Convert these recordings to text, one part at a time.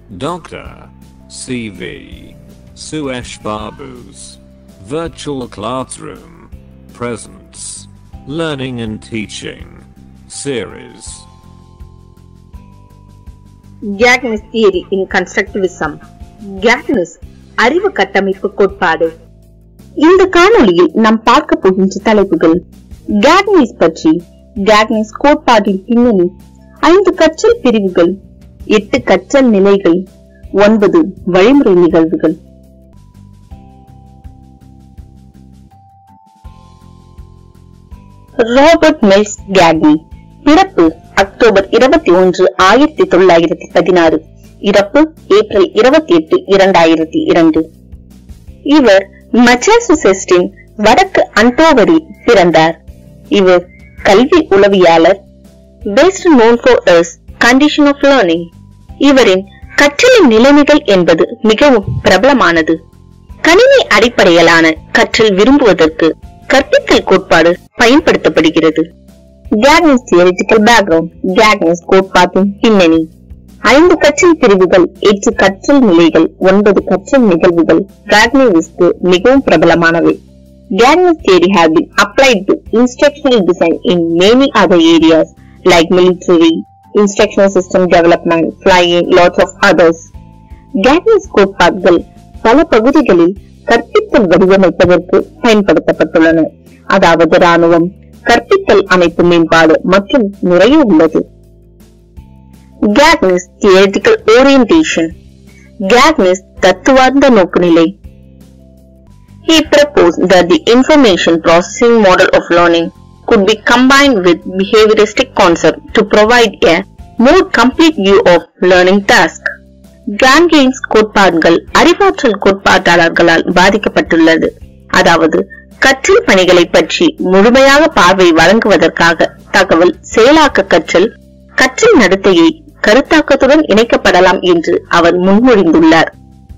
Dr. CV Suesh Babu's Virtual Classroom presents Learning and Teaching series. Gagness theory in constructivism. Gagness அறிவு கட்டமைப்பு கோட்பாடு இந்த காணொளியில் நாம் பார்க்க போகின்ற தலைப்புகள் கேக்னிஸ் பற்றி கேக்னிஸ் கோட்பாட்டின் பின்னணி ஐந்து கற்றல் பிரிவுகள் எட்டு கற்றல் நிலைகள் ஒன்பது வழிமுறை நிகழ்வுகள் ராபர்ட் மில்ஸ் கேக்னி பிறப்பு அக்டோபர் இருபத்தி ஒன்று ஆயிரத்தி தொள்ளாயிரத்தி பதினாறு இறப்பு ஏப்ரல் இருபத்தி எட்டு இரண்டாயிரத்தி இரண்டு இவர் மசாசுசெஸ்டின் வடக்கு அன்டோவரில் பிறந்தார் இவர் கல்வி உளவியாளர் best known for his condition of learning இவரின் கற்றலின் நிலைமைகள் என்பது மிகவும் பிரபலமானது கணினி அடிப்படையிலான கற்றல் விரும்புவதற்கு கற்பித்தல் கோட்பாடு பயன்படுத்தப்படுகிறது கேக்னிஸ் தியரிட்டிக்கல் பேக்ரவுண்ட் கேக்னிஸ் கோட்பாட்டின் பின்னணி ஐந்து கற்றல் பிரிவுகள் எட்டு கற்றல் நிலைகள் ஒன்பது கற்றல் நிகழ்வுகள் கேக்னிவிஸ்க்கு மிகவும் பிரபலமானவை Gagner's theory have been applied to instructional design in many other areas like military, instructional system development, flying, lots of others. Gagner's கோட்பாடுகள் பல பகுதிகளில் கற்பித்தல் வடிவமைப்பதற்கு பயன்படுத்தப்பட்டுள்ளன அதாவது ராணுவம் கற்பித்தல் அமைப்பு மேம்பாடு மற்றும் நிறைய உள்ளது Gagner's theoretical orientation Gagner's தத்துவார்ந்த நோக்குநிலை He proposed that the information processing model of learning could be combined with behavioristic concept to provide a more complete view of learning task. கேன்கெயின்ஸ் கோட்பாடுகள் அறிவாற்றல் கோட்பாட்டாளர்களால் பாதிக்கப்பட்டுள்ளது அதாவது கற்றல் பணிகளை பற்றி முழுமையாக பார்வை வழங்குவதற்காக தகவல் செயலாக்க கற்றல் கற்றல் நடத்தையை கருத்தாக்கத்துடன் இணைக்கப்படலாம் என்று அவர் முன்மொழிந்துள்ளார்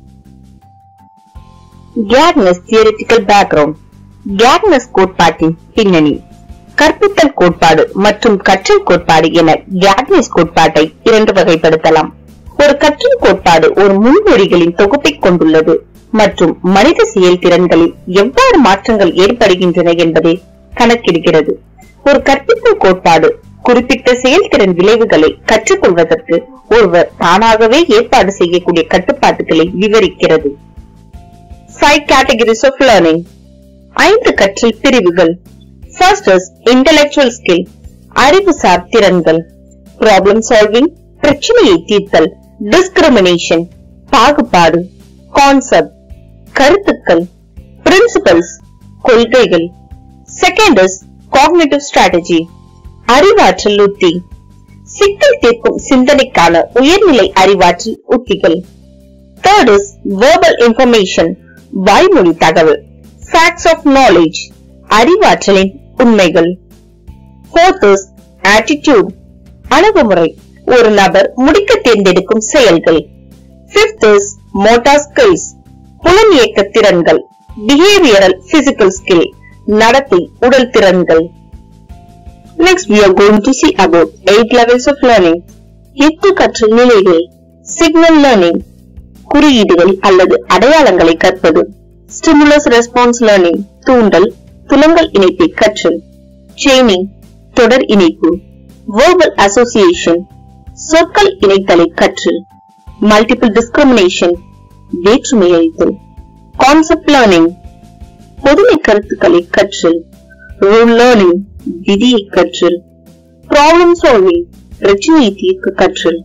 கேட்னஸ் தியரிட்டிக்கல் பேக்ரவுண்ட் கேட்னஸ் கோட்பாட்டின் பின்னணி கற்பித்தல் கோட்பாடு மற்றும் கற்றல் கோட்பாடு என கேட்னஸ் கோட்பாட்டை இரண்டு வகைப்படுத்தலாம் ஒரு கற்றல் கோட்பாடு ஒரு முன்மொழிகளின் தொகுப்பை கொண்டுள்ளது மற்றும் மனித செயல்திறன்களில் எவ்வாறு மாற்றங்கள் ஏற்படுகின்றன என்பதை கணக்கிடுகிறது ஒரு கற்பித்தல் கோட்பாடு குறிப்பிட்ட செயல்திறன் விளைவுகளை கற்றுக்கொள்வதற்கு ஒருவர் தானாகவே ஏற்பாடு செய்யக்கூடிய கட்டுப்பாட்டுகளை விவரிக்கிறது ஃபைவ் கேட்டகரிஸ் ஆஃப் லேர்னிங் ஐந்து கற்றல் பிரிவுகள் ஃபர்ஸ்ட் இஸ் இன்டெலெக்சுவல் ஸ்கில் அறிவுசார் திறன்கள் ப்ராப்ளம் சால்விங் பிரச்சனையை தீர்த்தல் டிஸ்கிரிமினேஷன் பாகுபாடு கான்செப்ட் கருத்துக்கள் பிரின்சிபல்ஸ் கொள்கைகள் செகண்ட் இஸ் காக்னிட்டிவ் ஸ்ட்ராட்டஜி அறிவாற்றல் உத்தி சிக்கல் தீர்க்கும் சிந்தனைக்கான உயர்நிலை அறிவாற்றல் உத்திகள் தேர்ட் இஸ் வேர்பல் இன்ஃபர்மேஷன் வாய்மொழி தகவல் ஃபேக்ட்ஸ் ஆஃப் நாலேஜ் அறிவாற்றலின் உண்மைகள் ஃபோர்த் இஸ் ஆட்டிடியூட் அணுகுமுறை ஒரு நபர் முடிக்க தேர்ந்தெடுக்கும் செயல்கள் பிப்த் இஸ் மோட்டார் ஸ்கில்ஸ் புலன் இயக்க திறன்கள் பிஹேவியரல் பிசிக்கல் ஸ்கில் நடத்தை உடல் திறன்கள் next we are going to see about eight levels of learning எட்டு கற்றல் நிலைகள் சிக்னல் லேர்னிங் குறியீடுகள் அல்லது அடையாளங்களை கற்பது ஸ்டிமுலஸ் ரெஸ்பான்ஸ் லேர்னிங் தூண்டல் புலங்கள் இணைப்பை கற்றல் செயினிங் தொடர் இணைப்பு வேர்பல் அசோசியேஷன் சொற்கள் இணைத்தலை கற்றல் மல்டிபிள் டிஸ்கிரிமினேஷன் வேற்றுமை அளித்தல் கான்செப்ட் லேர்னிங் பொதுமை கருத்துக்களை கற்றல் ரூல் லேர்னிங் விதியை கற்றல் ப்ராப்ளம் சால்விங் பிரச்சனையை தீர்க்க கற்றல்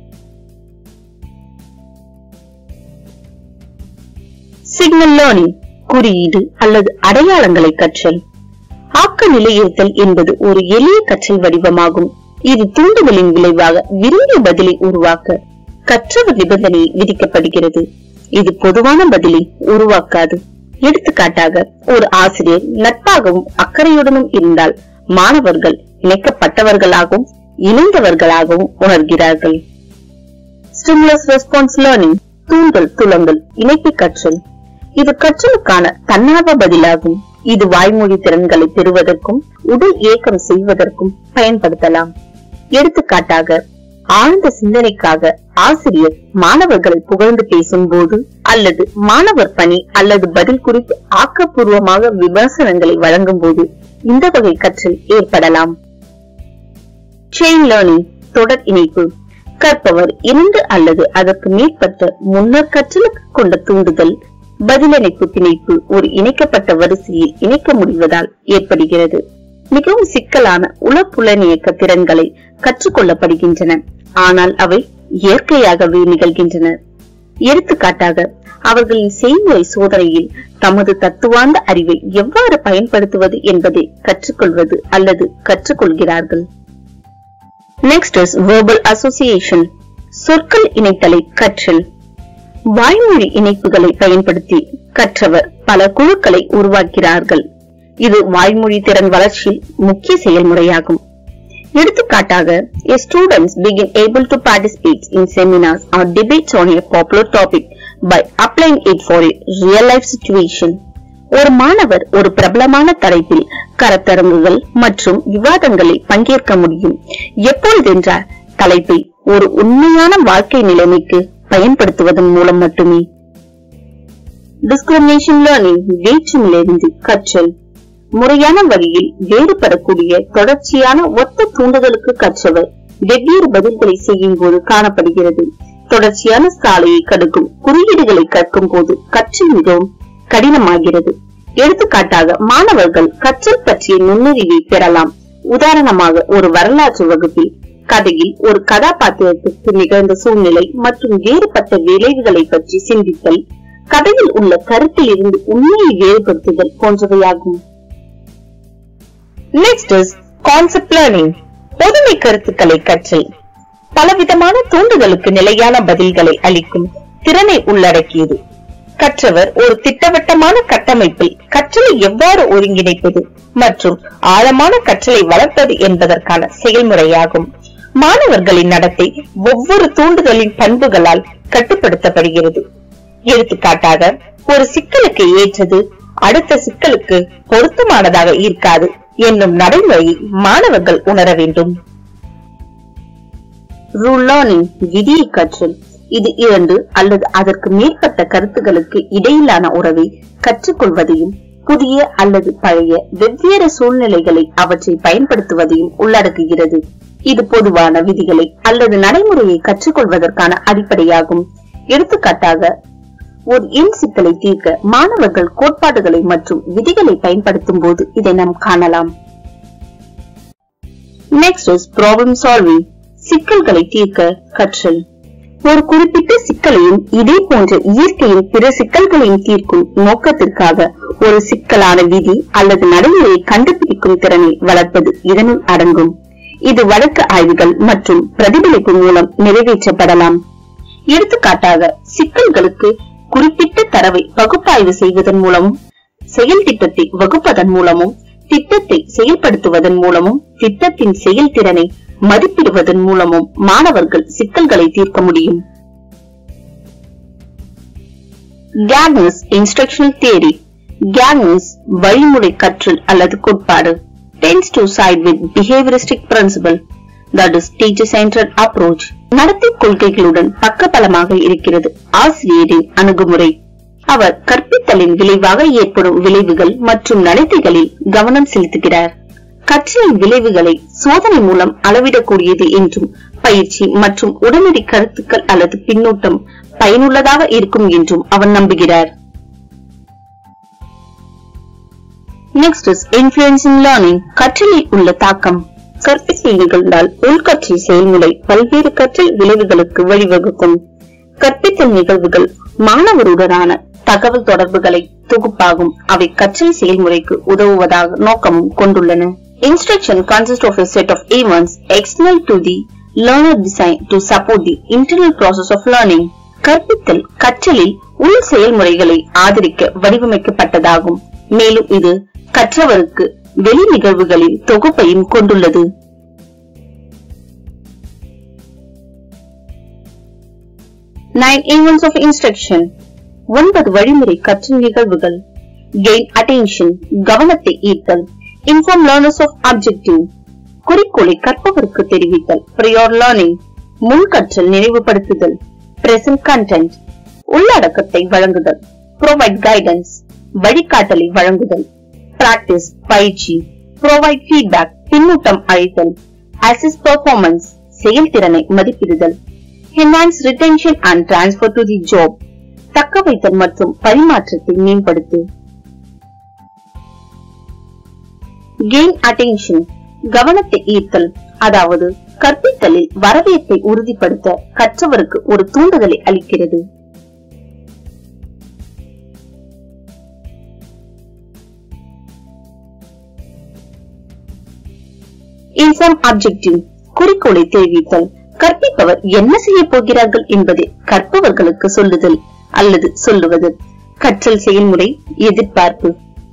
சிக்னல் லேர்னிங் குறியீடு அல்லது அடையாளங்களை கற்றல் ஆக்க நிலையிருத்தல் என்பது ஒரு எளிய கற்றல் வடிவமாகும் இது தூண்டுதலின் விளைவாக விரும்பிய பதிலை உருவாக்க கற்றவர் நிபந்தனை விதிக்கப்படுகிறது இது பொதுவான பதிலை உருவாக்காது எடுத்துக்காட்டாக ஒரு ஆசிரியர் நட்பாகவும் அக்கறையுடனும் இருந்தால் மாணவர்கள் இணைக்கப்பட்டவர்களாகவும் இணைந்தவர்களாகவும் உணர்கிறார்கள் ஸ்டிமுலஸ் ரெஸ்பான்ஸ் லேர்னிங் தூண்டல் துலங்கல் இணைப்பு கற்றல் இது கற்றலுக்கான தன்னார்வ பதிலாகும் இது வாய்மொழி திறன்களை பெறுவதற்கும் உடல் இயக்கம் செய்வதற்கும் பயன்படுத்தலாம் எடுத்துக்காட்டாக ஆழ்ந்த சிந்தனைக்காக ஆசிரியர் மாணவர்களை புகழ்ந்து பேசும்போது அல்லது மாணவர் பணி அல்லது பதில் குறித்து ஆக்கப்பூர்வமாக விமர்சனங்களை வழங்கும் போது இந்த வகை கற்றல் ஏற்படலாம் செயின் லேர்னிங் தொடர் இணைப்பு கற்பவர் இரண்டு அல்லது அதற்கு மேற்பட்ட முன்னர் கற்றலுக்கு கொண்ட தூண்டுதல் பதிலணைப்பு பிணைப்பு ஒரு இணைக்கப்பட்ட வரிசையில் இணைக்க முடிவதால் ஏற்படுகிறது மிகவும் சிக்கலான உளப்புலனியக்க திறன்களை கற்றுக்கொள்ளப்படுகின்றன ஆனால் அவை இயற்கையாகவே நிகழ்கின்றன எடுத்துக்காட்டாக அவர்களின் செய்முறை சோதனையில் தமது தத்துவார்ந்த அறிவை எவ்வாறு பயன்படுத்துவது என்பதை கற்றுக்கொள்வது அல்லது கற்றுக்கொள்கிறார்கள் நெக்ஸ்ட் இஸ் verbal association சொற்கள் இணைத்தலை கற்றல் வாய்மொழி இணைப்புகளை பயன்படுத்தி கற்றவர் பல குழுக்களை உருவாக்கிறார்கள் இது வாய்மொழி திறன் வளர்ச்சியில் முக்கிய செயல்முறையாகும் எடுத்துக்காட்டாக a students begin able to participate in seminars or debates on a popular topic by applying it for a real life situation ஒரு மாணவர் ஒரு பிரபலமான தலைப்பில் கருத்தரங்குகள் மற்றும் விவாதங்களில் பங்கேற்க முடியும் எப்பொழுதென்றால் தலைப்பை ஒரு உண்மையான வாழ்க்கை நிலைமைக்கு பயன்படுத்துவதன் மூலம் மட்டுமே டிஸ்கிரிமினேஷன் லேர்னிங் வேற்றுமையிலிருந்து கற்றல் முறையான வழியில் வேறுபடக்கூடிய தொடர்ச்சியான ஒத்த தூண்டுதலுக்கு கற்றவர் வெவ்வேறு பதில்களை செய்யும் போது காணப்படுகிறது தொடர்ச்சியான சாலையை கடுக்கும் குறியீடுகளை கற்கும் போது கற்றல் மிகவும் கடினமாகிறது எடுத்துக்காட்டாக மாணவர்கள் கற்றல் பற்றிய நுண்ணறிவை பெறலாம் உதாரணமாக ஒரு வரலாற்று வகுப்பில் கதையில் ஒரு கதாபாத்திரத்திற்கு நிகழ்ந்த சூழ்நிலை மற்றும் வேறுபட்ட விளைவுகளை பற்றி சிந்தித்தல் கதையில் உள்ள கருத்தில் இருந்து உண்மையை வேறுபடுத்துதல் போன்றவையாகும் நெக்ஸ்ட் இஸ் கான்செப்ட் லேர்னிங் பொதுமை கருத்துக்களை கற்றல் பலவிதமான தூண்டுதலுக்கு நிலையான பதில்களை அளிக்கும் திறனை உள்ளடக்கியது கற்றவர் ஒரு திட்டவட்டமான கட்டமைப்பில் கற்றலை எவ்வாறு ஒருங்கிணைப்பது மற்றும் ஆழமான கற்றலை வளர்ப்பது என்பதற்கான செயல்முறையாகும் மாணவர்களின் நடத்தை ஒவ்வொரு தூண்டுதலின் பண்புகளால் கட்டுப்படுத்தப்படுகிறது எடுத்துக்காட்டாக ஒரு சிக்கலுக்கு ஏற்றது அடுத்த சிக்கலுக்கு பொருத்தமானதாக இருக்காது என்னும் நடைமுறையை மாணவர்கள் உணர வேண்டும் ரூல் லேர்னிங் விதியை கற்றல் இது இரண்டு அல்லது அதற்கு மேற்பட்ட கருத்துகளுக்கு இடையிலான உறவை கற்றுக்கொள்வதையும் புதிய அல்லது பழைய வெவ்வேறு சூழ்நிலைகளை அவற்றை பயன்படுத்துவதையும் உள்ளடக்குகிறது இது பொதுவான விதிகளை அல்லது நடைமுறையை கற்றுக்கொள்வதற்கான அடிப்படையாகும் எடுத்துக்காட்டாக ஒரு எண் சிக்கலை தீர்க்க மாணவர்கள் கோட்பாடுகளை மற்றும் விதிகளை பயன்படுத்தும் போது இதை நாம் காணலாம் நெக்ஸ்ட் இஸ் ப்ராப்ளம் சால்விங் சிக்கல்களை தீர்க்க கற்றல் ஒரு குறிப்பிட்ட சிக்கலையும் இதே போன்ற இயற்கையின் பிற சிக்கல்களையும் தீர்க்கும் நோக்கத்திற்காக ஒரு சிக்கலான விதி அல்லது நடைமுறையை கண்டுபிடிக்கும் திறனை வளர்ப்பது இதனுள் அடங்கும் இது வழக்கு ஆய்வுகள் மற்றும் பிரதிபலிப்பு மூலம் நிறைவேற்றப்படலாம் எடுத்துக்காட்டாக சிக்கல்களுக்கு குறிப்பிட்ட தரவை பகுப்பாய்வு செய்வதன் மூலமும் செயல் திட்டத்தை வகுப்பதன் மூலமும் திட்டத்தை செயல்படுத்துவதன் மூலமும் திட்டத்தின் செயல்திறனை மதிப்பிடுவதன் மூலமும் மாணவர்கள் சிக்கல்களை தீர்க்க முடியும் கேனஸ் இன்ஸ்ட்ரக்ஷனல் தியரி கேனஸ் வழிமுறை கற்றல் அல்லது கோட்பாடு tends to side with behavioristic principle that is teacher centered approach நடத்தை கொள்கைகளுடன் பக்கபலமாக இருக்கிறது ஆசிரியரின் அணுகுமுறை அவர் கற்பித்தலின் விளைவாக ஏற்படும் விளைவுகள் மற்றும் நடத்தைகளில் கவனம் செலுத்துகிறார் கற்றலின் விளைவுகளை சோதனை மூலம் அளவிடக்கூடியது என்றும் பயிற்சி மற்றும் உடனடி கருத்துக்கள் அல்லது பின்னூட்டம் பயனுள்ளதாக இருக்கும் என்றும் அவர் நம்புகிறார் next is influence in learning கற்றலில் உள்ள தாக்கம் கற்பித்தல் நிகழ்ந்தால் உள்கற்றல் செயல்முறை பல்வேறு கற்றல் விளைவுகளுக்கு வழிவகுக்கும் கற்பித்தல் நிகழ்வுகள் மாணவருடனான தகவல் தொடர்புகளை தொகுப்பாகும் அவை கற்றல் செயல்முறைக்கு உதவுவதாக நோக்கமும் கொண்டுள்ளன instruction consist of a set of events external to the learner designed to support the internal process of learning கற்பித்தல் கற்றலில் உள் செயல்முறைகளை ஆதரிக்க வடிவமைக்கப்பட்டதாகும் மேலும் இது கற்றவருக்கு வெளி நிகழ்வுகளின் தொகுப்பையும் கொண்டுள்ளது நைன் events of instruction ஒன்பது வழிமுறை கற்றல் நிகழ்வுகள் கெயின் attention கவனத்தை ஈர்த்தல் இன்ஃபார்ம் லேர்னர்ஸ் ஆஃப் objective குறிக்கோளை கற்பவருக்கு தெரிவித்தல் prior learning முன்கற்றல் நினைவுபடுத்துதல் பிரசன்ட் கண்டென்ட் உள்ளடக்கத்தை வழங்குதல் ப்ரொவைட் கைடன்ஸ் வழிகாட்டலை வழங்குதல் பிராக்டிஸ் பயிற்சி ப்ரொவைட் ஃபீட்பேக் பின்னூட்டம் அளித்தல் அசிஸ் பெர்ஃபார்மன்ஸ் செயல்திறனை மதிப்பிடுதல் enhance retention and transfer to the job தக்க வைத்தல் மற்றும் பரிமாற்றத்தை மேம்படுத்து கெயின் அட்டென்ஷன் கவனத்தை ஈர்த்தல் அதாவது கற்பித்தலில் வரவேற்பை உறுதிப்படுத்த கற்றவருக்கு ஒரு தூண்டுதலை அளிக்கிறது இன்சம் அப்ஜெக்டிவ் குறிக்கோளை தெரிவித்தல் கற்பிப்பவர் என்ன செய்ய போகிறார்கள் என்பதை கற்பவர்களுக்கு சொல்லுதல் அல்லது சொல்லுவது கற்றல் செயல்முறை எதிர்பார்ப்பு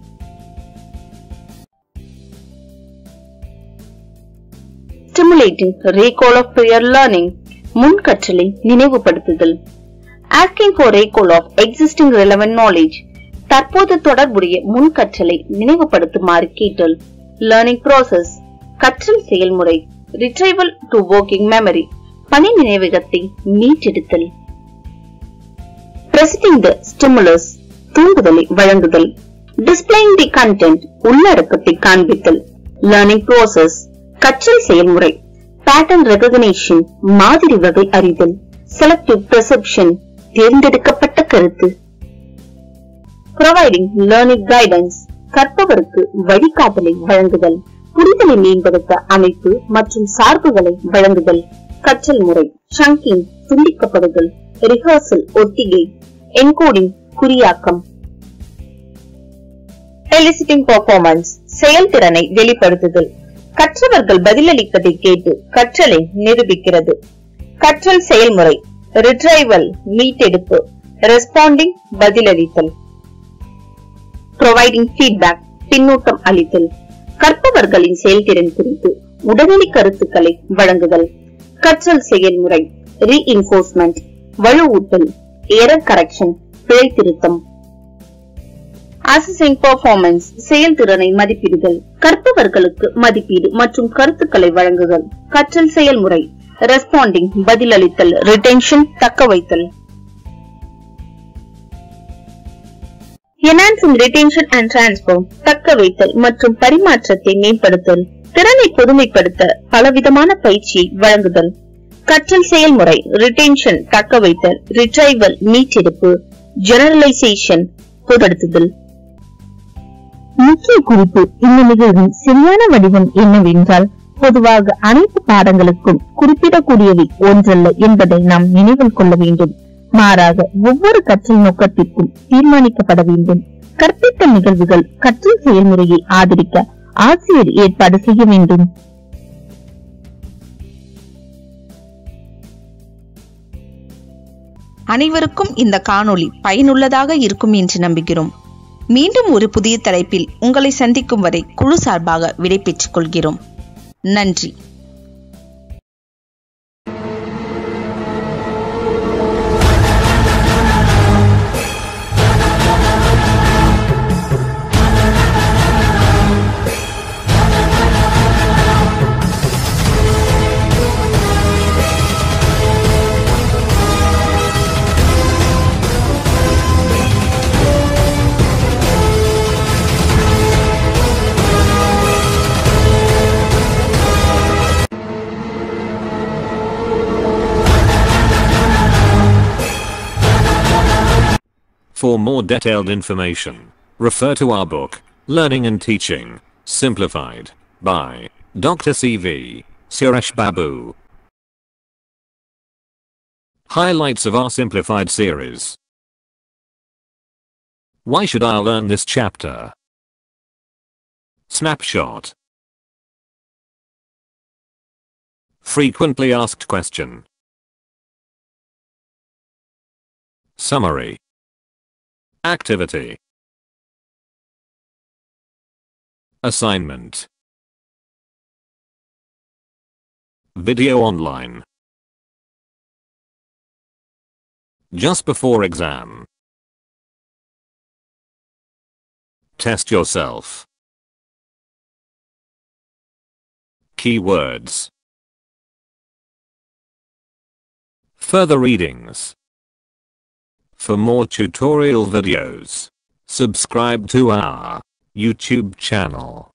stimulating recall of prior learning முன் கற்றலை நினைவுபடுத்துதல் asking for recall of existing relevant knowledge தற்போது தொடர்புடைய முன் கற்றலை நினைவுபடுத்துமாறு கேட்டல் learning process கற்றல் செயல்முறை retrieval to working memory பணி நினைவகத்தை மீட்டெடுத்தல் presenting the stimulus தூண்டுதலை வழங்குதல் displaying the content உள்ளடக்கத்தை காண்பித்தல் learning process கற்றல் செயல்முறை பேட்டர்ன் ரெகக்னிஷன் மாதிரி வகை அறிதல் செலக்டிவ் பெர்செப்ஷன் தேர்ந்தெடுக்கப்பட்ட கருத்து ப்ரொவைடிங் லேர்னிங் கைடன்ஸ் கற்பவருக்கு வழிகாட்டலை வழங்குதல் புரிதலை மேம்படுத்த அமைப்பு மற்றும் சார்புகளை வழங்குதல் கற்றல் முறை ஷங்கிங் துண்டிக்கப்படுதல் ரிஹர்சல் ஒத்திகை என்கோடிங் குறியாக்கம் எலிசிட்டிங் பெர்ஃபார்மன்ஸ் செயல்திறனை வெளிப்படுத்துதல் கற்றவர்கள் பதிலளிப்பதை கேட்டு கற்றலை நிரூபிக்கிறது கற்றல் செயல்முறை ரிட்ரைவல் மீட்டெடுப்பு ரெஸ்பாண்டிங் பதிலளித்தல் ப்ரொவைடிங் ஃபீட்பேக் பின்னூட்டம் அளித்தல் கற்பவர்களின் செயல்திறன் குறித்து உடனடி கருத்துக்களை வழங்குதல் கற்றல் செயல்முறை ரீஇன்போர்ஸ்மெண்ட் வலுவூட்டல் எரர் கரெக்ஷன் பிழை திருத்தம் அசசிங் பெர்ஃபார்மன்ஸ் செயல்திறனை மதிப்பிடுதல் கற்பவர்களுக்கு மதிப்பீடு மற்றும் கருத்துக்களை வழங்குதல் கற்றல் செயல்முறை ரெஸ்பாண்டிங் பதிலளித்தல் ரிட்டென்ஷன் தக்க வைத்தல் என்ஹான்சிங் ரிட்டென்ஷன் அண்ட் டிரான்ஸ்ஃபர் தக்க வைத்தல் மற்றும் பரிமாற்றத்தை மேம்படுத்தல் திறனை புதுமைப்படுத்த பலவிதமான பயிற்சியை வழங்குதல் கற்றல் செயல்முறை ரிட்டென்ஷன் தக்க வைத்தல் ரிட்ரைவல் மீட்டெடுப்பு ஜெனரலைசேஷன் பொதுப்படுத்துதல் முக்கிய குறிப்பு இந்த நிகழ்வின் சரியான வடிவம் என்னவென்றால் பொதுவாக அனைத்து பாடங்களுக்கும் குறிப்பிடக்கூடியவை ஒன்றல்ல என்பதை நாம் நினைவில் கொள்ள வேண்டும் மாறாக ஒவ்வொரு கற்றல் நோக்கத்திற்கும் தீர்மானிக்கப்பட வேண்டும் கற்பித்தல் நிகழ்வுகள் கற்றல் செயல்முறையை ஆதரிக்க ஆசிரியர் ஏற்பாடு செய்ய வேண்டும் அனைவருக்கும் இந்த காணொளி பயனுள்ளதாக இருக்கும் என்று நம்புகிறோம் மீண்டும் ஒரு புதிய தலைப்பில் உங்களை சந்திக்கும் வரை குழு சார்பாக விடை பெற்றுக் கொள்கிறோம் நன்றி For more detailed information, refer to our book, Learning and Teaching, Simplified, by Dr. CV, Suresh Babu. Highlights of our simplified series. Why should I learn this chapter? Snapshot. Frequently asked question. Summary. Activity. Assignment. Video online. Just before exam. Test yourself. Keywords. further readings. For more tutorial videos, subscribe to our YouTube channel.